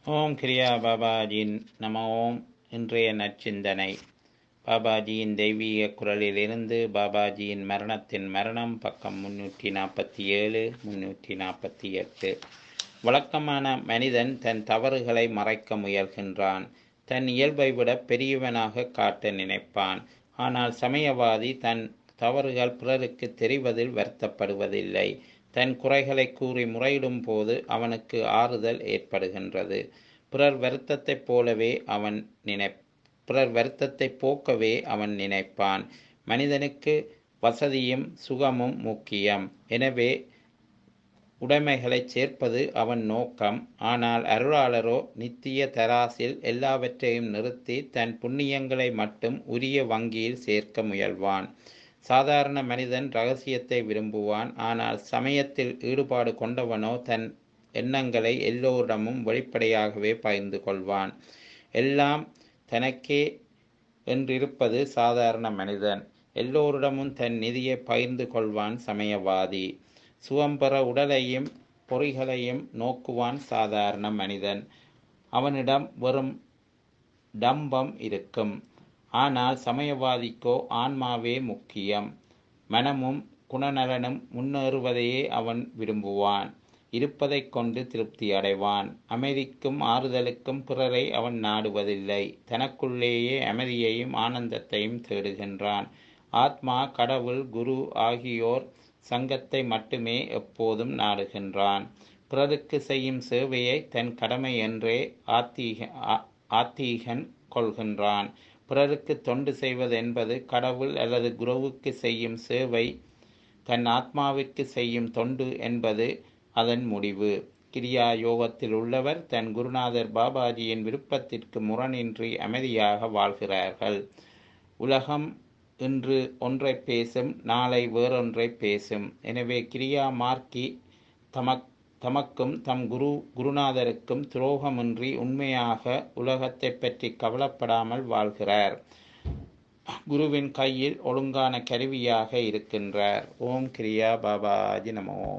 ஓம் கிரியா பாபாஜியின் நம ஓம் இன்றைய நற்சிந்தனை பாபாஜியின் தெய்வீக குரலிலிருந்து பாபாஜியின் மரணத்தின் மரணம் பக்கம் முன்னூற்றி நாற்பத்தி ஏழு முன்னூற்றி நாற்பத்தி எட்டு வழக்கமான மனிதன் தன் தவறுகளை மறைக்க முயல்கின்றான் தன் இயல்பை விட பெரியவனாக காட்ட நினைப்பான் ஆனால் சமயவாதி தன் தவறுகள் பிறருக்கு தெரிவதில் வருத்தப்படுவதில்லை தன் குறைகளை கூறி முறையிடும் போது அவனுக்கு ஆறுதல் ஏற்படுகின்றது பிறர் வருத்தத்தைப் போலவே அவன் நினை பிறர் வருத்தத்தை போக்கவே அவன் நினைப்பான் மனிதனுக்கு வசதியும் சுகமும் முக்கியம் எனவே உடைமைகளை சேர்ப்பது அவன் நோக்கம் ஆனால் அருளாளரோ நித்திய தராசில் எல்லாவற்றையும் நிறுத்தி தன் புண்ணியங்களை மட்டும் உரிய வங்கியில் சேர்க்க முயல்வான் சாதாரண மனிதன் ரகசியத்தை விரும்புவான் ஆனால் சமயத்தில் ஈடுபாடு கொண்டவனோ தன் எண்ணங்களை எல்லோரிடமும் வெளிப்படையாகவே பகிர்ந்து கொள்வான் எல்லாம் தனக்கே என்றிருப்பது சாதாரண மனிதன் எல்லோரிடமும் தன் நிதியை பகிர்ந்து கொள்வான் சமயவாதி சுவம்பெற உடலையும் பொறிகளையும் நோக்குவான் சாதாரண மனிதன் அவனிடம் வெறும் டம்பம் இருக்கும் ஆனால் சமயவாதிக்கோ ஆன்மாவே முக்கியம் மனமும் குணநலனும் முன்னேறுவதையே அவன் விரும்புவான் இருப்பதைக் கொண்டு திருப்தி அடைவான் அமைதிக்கும் ஆறுதலுக்கும் பிறரை அவன் நாடுவதில்லை தனக்குள்ளேயே அமைதியையும் ஆனந்தத்தையும் தேடுகின்றான் ஆத்மா கடவுள் குரு ஆகியோர் சங்கத்தை மட்டுமே எப்போதும் நாடுகின்றான் பிறருக்கு செய்யும் சேவையை தன் கடமை என்றே ஆத்தீக ஆத்தீகன் கொள்கின்றான் பிறருக்கு தொண்டு செய்வது என்பது கடவுள் அல்லது குருவுக்கு செய்யும் சேவை தன் ஆத்மாவிற்கு செய்யும் தொண்டு என்பது அதன் முடிவு கிரியா யோகத்தில் உள்ளவர் தன் குருநாதர் பாபாஜியின் விருப்பத்திற்கு முரணின்றி அமைதியாக வாழ்கிறார்கள் உலகம் இன்று ஒன்றை பேசும் நாளை வேறொன்றை பேசும் எனவே கிரியா மார்க்கி தமக் தமக்கும் தம் குரு குருநாதருக்கும் துரோகமின்றி உண்மையாக உலகத்தை பற்றி கவலைப்படாமல் வாழ்கிறார் குருவின் கையில் ஒழுங்கான கருவியாக இருக்கின்றார் ஓம் கிரியா பாபாஜி நமோ